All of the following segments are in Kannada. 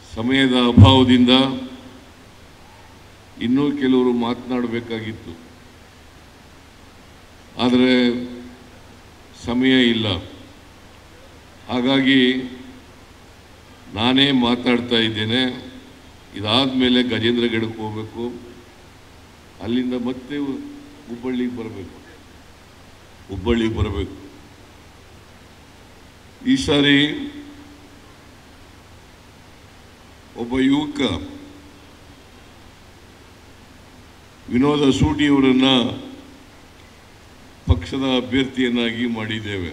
ಸಮಯದ ಅಭಾವದಿಂದ ಇನ್ನೂ ಕೆಲವರು ಮಾತನಾಡಬೇಕಾಗಿತ್ತು ಆದರೆ ಸಮಯ ಇಲ್ಲ ಹಾಗಾಗಿ ನಾನೇ ಮಾತಾಡ್ತಾ ಇದ್ದೇನೆ ಇದಾದ ಮೇಲೆ ಗಜೇಂದ್ರಗಢಕ್ಕೆ ಹೋಗಬೇಕು ಅಲ್ಲಿಂದ ಮತ್ತೆ ಹುಬ್ಬಳ್ಳಿಗೆ ಬರಬೇಕು ಹುಬ್ಬಳ್ಳಿಗೆ ಬರಬೇಕು ಈ ಸಾರಿ ಒಬ್ಬ ಯುವಕ ವಿನೋದ ಸೂಟಿಯವರನ್ನ ಪಕ್ಷದ ಅಭ್ಯರ್ಥಿಯನ್ನಾಗಿ ಮಾಡಿದ್ದೇವೆ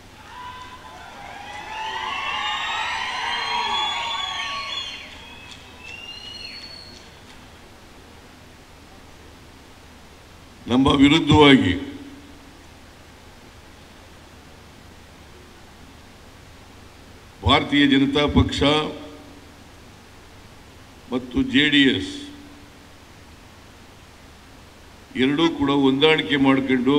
ನಮ್ಮ ವಿರುದ್ಧವಾಗಿ ಭಾರತೀಯ ಜನತಾ ಪಕ್ಷ ಮತ್ತು ಜೆ ಡಿ ಎಸ್ ಎರಡೂ ಕೂಡ ಹೊಂದಾಣಿಕೆ ಮಾಡಿಕೊಂಡು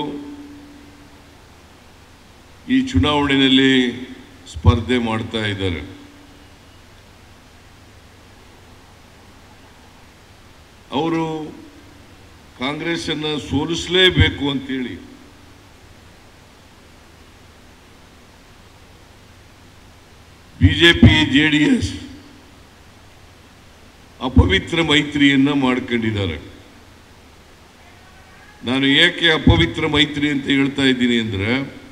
ಈ ಚುನಾವಣೆಯಲ್ಲಿ ಸ್ಪರ್ಧೆ ಮಾಡ್ತಾ ಇದ್ದಾರೆ ಅವರು ಕಾಂಗ್ರೆಸ್ಸನ್ನು ಸೋಲಿಸಲೇಬೇಕು ಅಂತೇಳಿ ಬಿಜೆಪಿ ಜೆ ಡಿ ಎಸ್ ಅಪವಿತ್ರ ಮೈತ್ರಿಯನ್ನ ಮಾಡ್ಕೊಂಡಿದ್ದಾರೆ ನಾನು ಏಕೆ ಅಪವಿತ್ರ ಮೈತ್ರಿ ಅಂತ ಹೇಳ್ತಾ ಇದ್ದೀನಿ ಅಂದ್ರೆ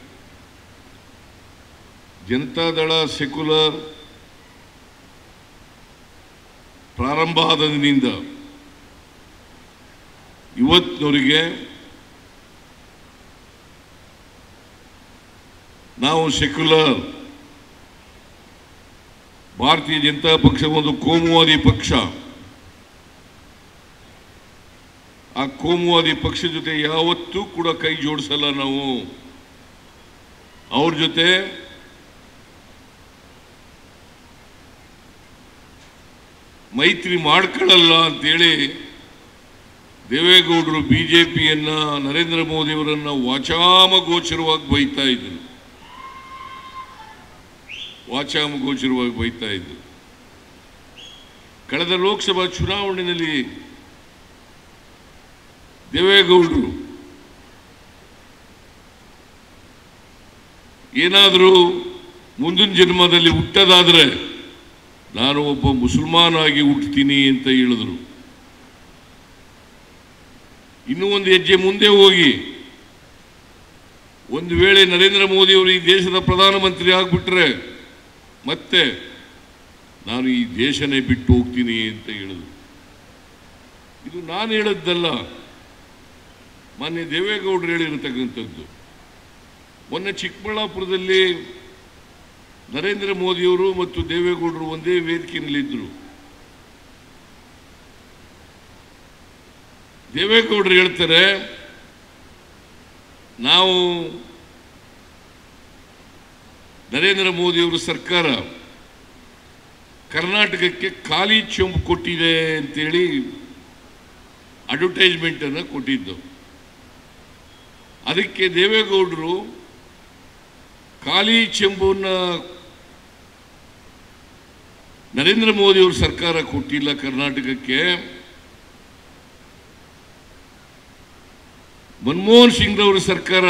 ಜನತಾದಳ ಸೆಕ್ಯುಲರ್ ಪ್ರಾರಂಭ ಆದದಿನಿಂದ ಇವತ್ತಿನವರೆಗೆ ನಾವು ಸೆಕ್ಯುಲರ್ ಭಾರತೀಯ ಜನತಾ ಪಕ್ಷ ಒಂದು ಕೋಮುವಾದಿ ಪಕ್ಷ ಆ ಕೋಮುವಾದಿ ಪಕ್ಷ ಜೊತೆ ಯಾವತ್ತೂ ಕೂಡ ಕೈ ಜೋಡಿಸಲ್ಲ ನಾವು ಅವ್ರ ಜೊತೆ ಮೈತ್ರಿ ಮಾಡ್ಕೊಳ್ಳಲ್ಲ ಅಂತೇಳಿ ದೇವೇಗೌಡರು ಬಿಜೆಪಿಯನ್ನ ನರೇಂದ್ರ ಮೋದಿಯವರನ್ನ ವಾಚಾಮಗೋಚರವಾಗಿ ಬೈತಾ ಇದ್ರು ವಾಚಾಮಗೋಚರವಾಗಿ ಬೈತಾ ಇದ್ರು ಕಳೆದ ಲೋಕಸಭಾ ಚುನಾವಣೆಯಲ್ಲಿ ದೇವೇಗೌಡರು ಏನಾದರೂ ಮುಂದಿನ ಜನ್ಮದಲ್ಲಿ ಹುಟ್ಟದಾದ್ರೆ ನಾನು ಒಬ್ಬ ಮುಸಲ್ಮಾನ್ ಆಗಿ ಹುಟ್ಟುತ್ತೀನಿ ಅಂತ ಹೇಳಿದ್ರು ಇನ್ನೂ ಒಂದು ಹೆಜ್ಜೆ ಮುಂದೆ ಹೋಗಿ ಒಂದು ವೇಳೆ ನರೇಂದ್ರ ಮೋದಿ ಅವರು ಈ ದೇಶದ ಪ್ರಧಾನಮಂತ್ರಿ ಆಗ್ಬಿಟ್ರೆ ಮತ್ತೆ ನಾನು ಈ ದೇಶನೇ ಬಿಟ್ಟು ಹೋಗ್ತೀನಿ ಅಂತ ಹೇಳಿದ್ರು ಇದು ನಾನು ಹೇಳದ್ದಲ್ಲ ಮಾನ್ಯ ದೇವೇಗೌಡರು ಹೇಳಿರತಕ್ಕಂಥದ್ದು ಮೊನ್ನೆ ಚಿಕ್ಕಬಳ್ಳಾಪುರದಲ್ಲಿ ನರೇಂದ್ರ ಮೋದಿಯವರು ಮತ್ತು ದೇವೇಗೌಡರು ಒಂದೇ ವೇದಿಕೆಯಲ್ಲಿದ್ದರು ದೇವೇಗೌಡರು ಹೇಳ್ತಾರೆ ನಾವು ನರೇಂದ್ರ ಮೋದಿಯವರ ಸರ್ಕಾರ ಕರ್ನಾಟಕಕ್ಕೆ ಖಾಲಿ ಚೊಂಬು ಕೊಟ್ಟಿದೆ ಅಂತೇಳಿ ಅಡ್ವರ್ಟೈಸ್ಮೆಂಟ್ ಅನ್ನು ಕೊಟ್ಟಿದ್ದು ಅದಕ್ಕೆ ದೇವೇಗೌಡರು ಖಾಲಿ ಚೆಂಬುವನ್ನ ನರೇಂದ್ರ ಮೋದಿಯವರು ಸರ್ಕಾರ ಕೊಟ್ಟಿಲ್ಲ ಕರ್ನಾಟಕಕ್ಕೆ ಮನಮೋಹನ್ ಸಿಂಗ್ರವರ ಸರ್ಕಾರ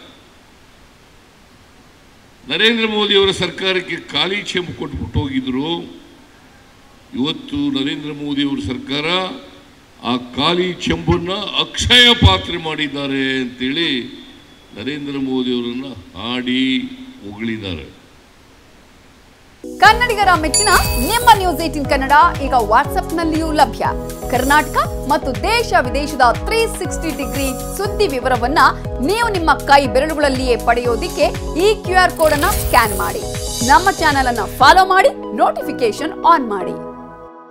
ನರೇಂದ್ರ ಮೋದಿಯವರ ಸರ್ಕಾರಕ್ಕೆ ಖಾಲಿ ಚೆಂಬು ಕೊಟ್ಬಿಟ್ಟು ಹೋಗಿದ್ರು ಇವತ್ತು ನರೇಂದ್ರ ಮೋದಿಯವರ ಸರ್ಕಾರ ಆ ಖಾಲಿ ಚೆಂಬನ್ನ ಅಕ್ಷಯ ಪಾತ್ರೆ ಮಾಡಿದ್ದಾರೆ ಅಂತೇಳಿ ನರೇಂದ್ರ ಮೋದಿಯವರನ್ನ ಹಾಡಿ ಹೊಗಳಿದ್ದಾರೆ ಕನ್ನಡಿಗರ ಮೆಚ್ಚಿನ ನಿಮ್ಮ ನ್ಯೂಸ್ ಏಟಿನ್ ಕನ್ನಡ ಈಗ ವಾಟ್ಸ್ಆಪ್ನಲ್ಲಿಯೂ ಲಭ್ಯ ಕರ್ನಾಟಕ ಮತ್ತು ದೇಶ ವಿದೇಶದ ತ್ರೀ ಸಿಕ್ಸ್ಟಿ ಡಿಗ್ರಿ ಸುದ್ದಿ ವಿವರವನ್ನ ನೀವು ನಿಮ್ಮ ಕೈ ಬೆರಳುಗಳಲ್ಲಿಯೇ ಪಡೆಯೋದಿಕ್ಕೆ ಈ ಕ್ಯೂ ಆರ್ ಕೋಡ್ ಅನ್ನ ಸ್ಕ್ಯಾನ್ ಮಾಡಿ ನಮ್ಮ ಚಾನೆಲ್ ಅನ್ನ ಫಾಲೋ ಮಾಡಿ ನೋಟಿಫಿಕೇಶನ್ ಆನ್ ಮಾಡಿ